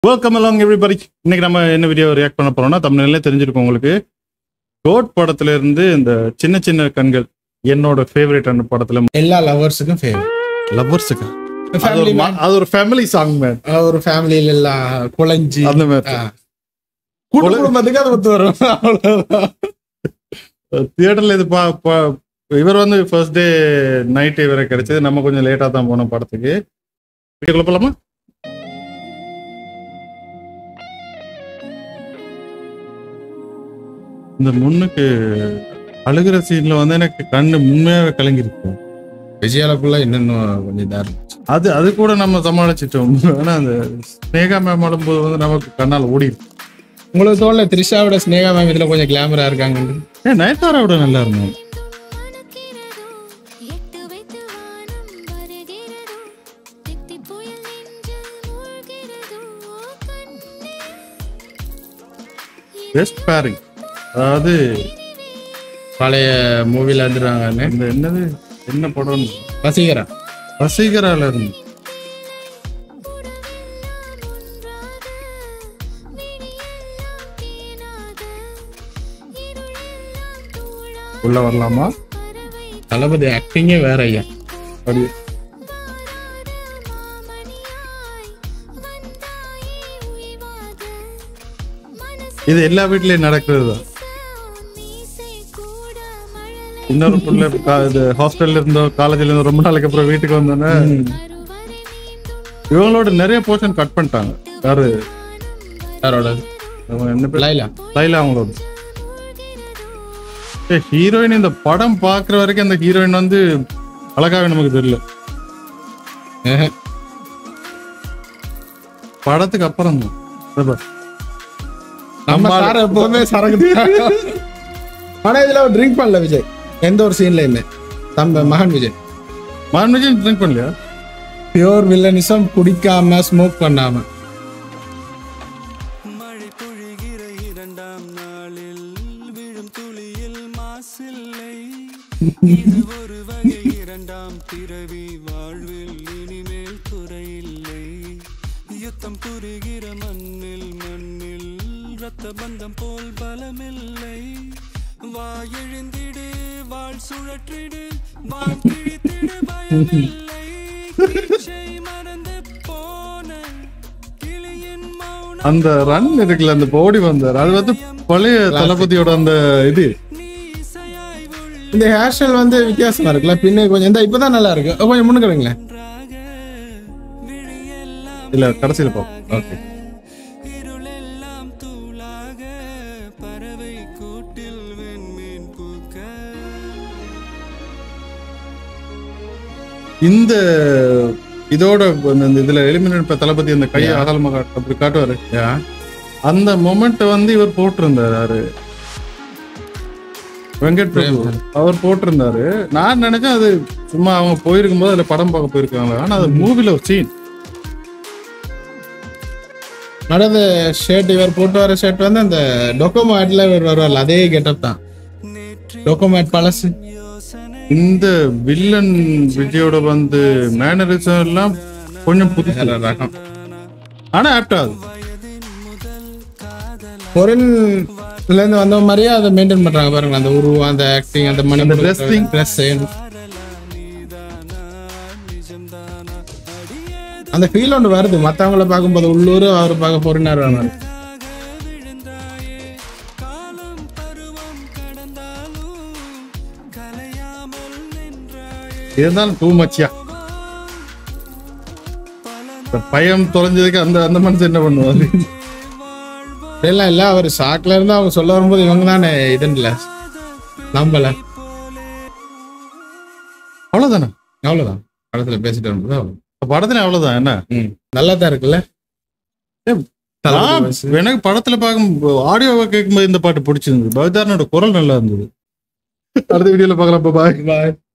Welcome along everybody இன்னைக்கு நம்ம என்ன வீடியோ ரியாக்ட் பண்ண போறோம்னா தமிழ்நிலே தெரிஞ்சிருக்கும் உங்களுக்கு கோட் படத்துல இருந்து இந்த சின்ன சின்ன கண்கள் என்னோட ஃபேவரட் அந்த படத்துல எல்லா லவர்ஸுக்கும் ஃபேவரட் லவ்வர்ஸுக்கு ஃபேமிலி அது ஒரு ஃபேமிலி சாங் மேன் ஒரு ஃபேமிலியில எல்லாம் குழஞ்சி அந்த மாதிரி கூட்டு குடும்பத்துக்கு அது ஒத்து வரும் அவ்வளவுதான் தியேட்டர்ல இது பா பா- இவர் வந்து ஃபர்ஸ்ட் டே நைட் இவரை கிடைச்சது நம்ம கொஞ்சம் லேட்டா தான் போனோம் படத்துக்கு வீட்டுக்குள்ள போலாமா இந்த முன்னுக்கு அழுகிற சீன்ல வந்து எனக்கு கண்ணு உண்மையாவே கலங்கிருக்கு விஜயாலக்குள்ள இன்னும் கொஞ்சம் இதா இருந்துச்சு அது அது கூட நம்ம சமாளிச்சிட்டோம் ஆனா அந்த ஸ்னேகா மேம் ஆடும்போது வந்து நமக்கு கண்ணால் ஓடிருக்கு உங்களுக்கு தோணல த்ரிஷாவோட ஸ்னேகா மேம் இதுல கொஞ்சம் கிளாமரா இருக்காங்க ஏன் நயன்தாராவோட நல்லா இருந்தோம் மணக்கிறதோ எட்டு வைத்து வானம் வருகிறதோ தித்தி புயல் நெஞ்சில் மூழ்கிறதோ கண்ணே பெஸ்ட் பேரிங் அதாவது பழைய மூவில வந்துருவாங்க இந்த என்னது என்ன படம் வசீகரா வசீகரால இருந்து உள்ள வரலாமா தளபதி ஆக்டிங்கே வேற ஐயா அப்படி இது எல்லா வீட்லயும் நடக்கிறது தான் இன்னொரு புள்ள கா- இது ஹாஸ்டல்ல இருந்தோ காலேஜ்ல இருந்தோ ரொம்ப நாளைக்கு அப்புறம் வீட்டுக்கு வந்தோன்னே இவங்களோட நிறைய போர்ஷன் கட் பண்ணிட்டாங்க யாரு யாரோட அவங்க என்ன பேர் லைலா லைலா அவங்களோட ஹீரோயின் இந்த படம் பாக்குற வரைக்கும் அந்த ஹீரோயின் வந்து அழகாவே நமக்கு தெரியல ஏஹே. படத்துக்கு அப்புறம் தான் இதோ பாரு. நம்ம சார் எப்பவுமே சரக்கு ஆனா இதுல ட்ரிங்க் பண்ணல விஜய் எந்த ஒரு சீன்ல இல்ல தம்ப மகன் விஜய் மகன் விஜய் ட்ரிங்க் பண்ணலையா பியோர் வில்லனிசம் குடிக்காம ஸ்மோக் பண்ணாம மழை பொழிகிற இரண்டாம் நாளில் விழும் துளியில் மாசில்லை இது ஒரு வகை இரண்டாம் பிறவி வாழ்வில் இனிமேல் குறையில்லை யுத்தம் புரிகிற மண்ணில் மண்ணில் ரத்த பந்தம் போல் பலமில்லை வா எழுந்திடு வாழ் சுழற்றிடு வாழ் கிழித்திடு பயமில்லை கீச்சை மறந்து போன கிளியின் மௌனம் அந்த ரன் இருக்குல்ல அந்த ஓடி வந்தார் அது வந்து பழைய தளபதியோட அந்த இது நீ இசையாய் உள் இந்த ஹேர் ஸ்டைல் வந்து வித்தியாசமா இருக்குல்ல பின்ன கொஞ்சம் இந்த இப்பதான் நல்லா இருக்கு அஹ் கொஞ்சம் முன்னுக்குறீங்களேன் ஒன்றாக விழியெல்லாம் இல்ல கடைசியில பார்ப்போம் ஓகே இருளெல்லாம் தூளாக பறவை கூட்டில் வெண்மீன் பூக்க இந்த இதோட இந்த இதுல எலிமினேட் தளபதி அந்த கையை அகலமா காட்டு- அப்படி காட்டுவாரு அந்த மொமெண்ட் வந்து இவர் போட்டிருந்தாரு யாரு வெங்கட் பிரபு அவர் போட்டிருந்தாரு நான் நினைச்சேன் அது சும்மா அவங்க போயிருக்கும் போது அதுல படம் பார்க்க போயிருக்காங்க ஆனா அது மூவில ஒரு சீன் நடந்த ஷர்ட் இவர் போட்டு வர ஷர்ட் வந்து அந்த டொக்கோமோ ஆட்ல இவர் வருவார்ல அதே கெட்டப் தான் டொக்கோமோ ஆட் பழசு இந்த வில்லன் விஜயோட வந்து மேனரிசம் எல்லாம் கொஞ்சம் புதுசு வேற ரகம் ஆனா ஆப்ட் ஆகுது பொருள்ல இருந்து வந்த மாதிரியே அதை மெயின்டைன் பண்றாங்க பாருங்க அந்த உருவம் அந்த ஆக்டிங் அந்த மணி அந்த dressing. ட்ரெஸ் அந்த ஃபீல் ஒன்று வருது மத்தவங்கள பார்க்கும்போது உள்ளூர் அவர் பார்க்க பொருளார் மாதிரி விழுந்தாயே காலம் பருவம் கடந்தாலும் கலையாமல் நின்றாயே இருந்தாலும் டூ மச்சியா பயம் தொலைஞ்சதுக்கு அந்த அந்த மனுஷன் என்ன பண்ணுவாரு எல்லாம் இல்ல அவர் ஷாக்ல இருந்து அவங்க சொல்ல வரும்போது இவங்க தானே இதுல நம்பல அவ்வளவுதானே அவ்வளவுதான் படத்துல பேசிட்டு வரும்போது அவ்வளவு. படத்துல அவ்வளவுதான் என்ன ம் நல்லா தான் இருக்குல்ல நான் எனக்கு படத்துல பார்க்கும் ஆடியோவை கேட்கும்போது இந்த பாட்டு பிடிச்சிருந்தது பவிதாரனோட குரல் நல்லா இருந்தது அடுத்த வீடியோல பார்க்கலாம் பாய் பாய்